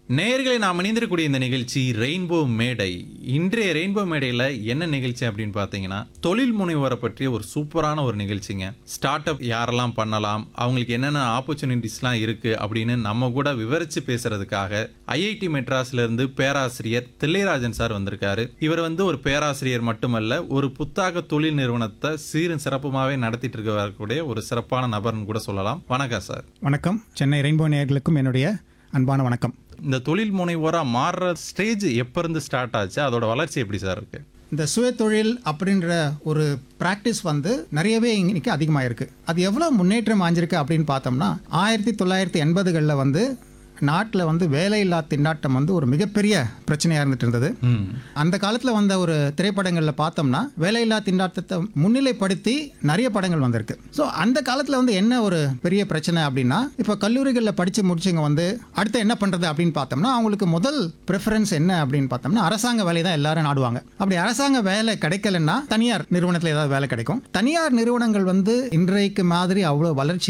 நேயர்களை நாம் இணைந்திருக்கக்கூடிய இந்த நிகழ்ச்சி ரெயின்போ மேடை இன்றைய ரெயின்போ மேடையில் என்ன நிகழ்ச்சி அப்படின்னு பார்த்தீங்கன்னா தொழில் முனைவோரை பற்றிய ஒரு சூப்பரான ஒரு நிகழ்ச்சிங்க ஸ்டார்ட் அப் யாரெல்லாம் பண்ணலாம் அவங்களுக்கு என்னென்ன ஆப்பர்ச்சுனிட்டிஸ்லாம் இருக்கு அப்படின்னு நம்ம கூட விவரிச்சு பேசுறதுக்காக ஐஐடி மெட்ராஸ்ல இருந்து பேராசிரியர் தில்லைராஜன் சார் வந்திருக்காரு இவர் வந்து ஒரு பேராசிரியர் மட்டுமல்ல ஒரு புத்தாக்க தொழில் நிறுவனத்தை சீரும் சிறப்புமாவே நடத்திட்டு இருக்க வரக்கூடிய ஒரு சிறப்பான நபர்னு கூட சொல்லலாம் வணக்கம் சார் வணக்கம் சென்னை ரெயின்போ நேயர்களுக்கும் என்னுடைய அன்பான வணக்கம் இந்த தொழில் முனைவோரா மாறுற ஸ்டேஜ் எப்ப இருந்து ஸ்டார்ட் ஆச்சு அதோட வளர்ச்சி எப்படி சார் இருக்கு இந்த சுய தொழில் அப்படின்ற ஒரு ப்ராக்டிஸ் வந்து நிறையவே இன்னைக்கு அதிகமாக இருக்குது அது எவ்வளோ முன்னேற்றம் ஆஞ்சிருக்கு அப்படின்னு பார்த்தோம்னா ஆயிரத்தி தொள்ளாயிரத்தி எண்பதுகளில் வந்து நாட்டில் வந்து வேலையில்லா திண்டாட்டம் வந்து ஒரு மிகப்பெரிய பிரச்சனையாக இருந்துட்டு இருந்தது ம் அந்த காலத்தில் வந்த ஒரு திரைப்படங்களில் பார்த்தோம்னா வேலையில்லா திண்டாட்டத்தை முன்னிலைப்படுத்தி நிறைய படங்கள் வந்திருக்கு ஸோ அந்த காலத்தில் வந்து என்ன ஒரு பெரிய பிரச்சனை அப்படின்னா இப்போ கல்லூரிகளில் படித்து முடிச்சவங்க வந்து அடுத்து என்ன பண்ணுறது அப்படின்னு பார்த்தோம்னா அவங்களுக்கு முதல் ப்ரிஃபரன்ஸ் என்ன அப்படின்னு பார்த்தோம்னா அரசாங்க வேலை தான் எல்லாரும் நாடுவாங்க அப்படி அரசாங்க வேலை கிடைக்கலன்னா தனியார் நிறுவனத்தில் ஏதாவது வேலை கிடைக்கும் தனியார் நிறுவனங்கள் வந்து இன்றைக்கு மாதிரி அவ்வளோ வளர்ச்சி